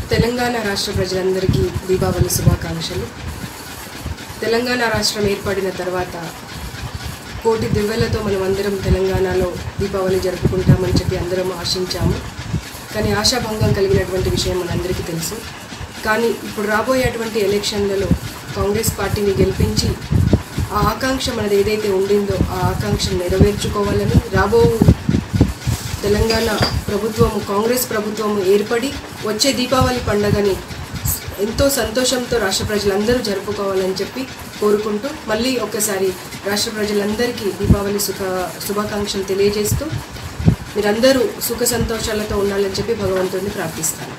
తెలంగాణ రాష్ట్ర ప్రజలందరికీ దీపావళి శుభాకాంక్షలు తెలంగాణ రాష్ట్రం ఏర్పడిన తర్వాత కోటి దివ్వెలతో మనం అందరం తెలంగాణలో దీపావళి జరుపుకుంటామని చెప్పి అందరం ఆశించాము కానీ ఆశాభంగం కలిగినటువంటి విషయం మనందరికీ తెలుసు కానీ ఇప్పుడు రాబోయేటువంటి ఎలక్షన్లలో కాంగ్రెస్ పార్టీని గెలిపించి ఆ ఆకాంక్ష మనది ఏదైతే ఉండిందో ఆ ఆకాంక్షను నెరవేర్చుకోవాలని రాబో తెలంగాణ ప్రభుత్వము కాంగ్రెస్ ప్రభుత్వము ఏర్పడి వచ్చే దీపావళి పండుగని ఎంతో సంతోషంతో రాష్ట్ర ప్రజలందరూ జరుపుకోవాలని చెప్పి కోరుకుంటూ మళ్ళీ ఒక్కసారి రాష్ట్ర ప్రజలందరికీ దీపావళి సుఖ శుభాకాంక్షలు తెలియజేస్తూ మీరందరూ సుఖ సంతోషాలతో ఉండాలని చెప్పి భగవంతుడిని ప్రార్థిస్తాను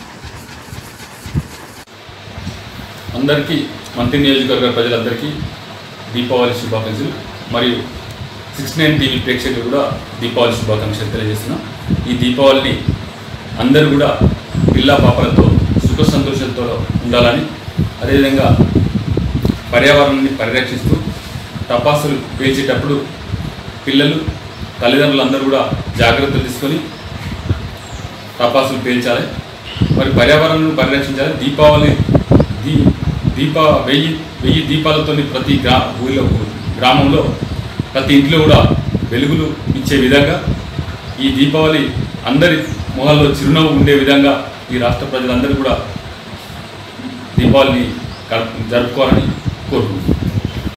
అందరికీ మంత్రి నియోజకవర్గ ప్రజలందరికీ దీపావళి శుభాకాంక్షలు మరియు సిక్స్ నైన్ టీవీ ప్రేక్షకులు కూడా దీపావళి శుభాకాంక్షలు తెలియజేస్తున్నాం ఈ దీపావళిని అందరూ కూడా పిల్ల పాపలతో సుఖ సంతోషాలతో ఉండాలని అదేవిధంగా పర్యావరణాన్ని పరిరక్షిస్తూ టపాసులు పేల్చేటప్పుడు పిల్లలు తల్లిదండ్రులు అందరూ కూడా జాగ్రత్తలు తీసుకొని టపాసులు పేల్చాలి మరి పర్యావరణాన్ని పరిరక్షించాలి దీపావళి దీ దీప వెయ్యి వెయ్యి దీపాలతో ప్రతి గ్రా ఊళ్ళో గ్రామంలో ప్రతి ఇంట్లో కూడా వెలుగులు ఇచ్చే విధంగా ఈ దీపావళి అందరి మొహాల్లో చిరునవ్వు ఉండే విధంగా ఈ రాష్ట్ర ప్రజలందరూ కూడా దీపావళిని గడప- జరుపుకోవాలని కోరుకుంటున్నాను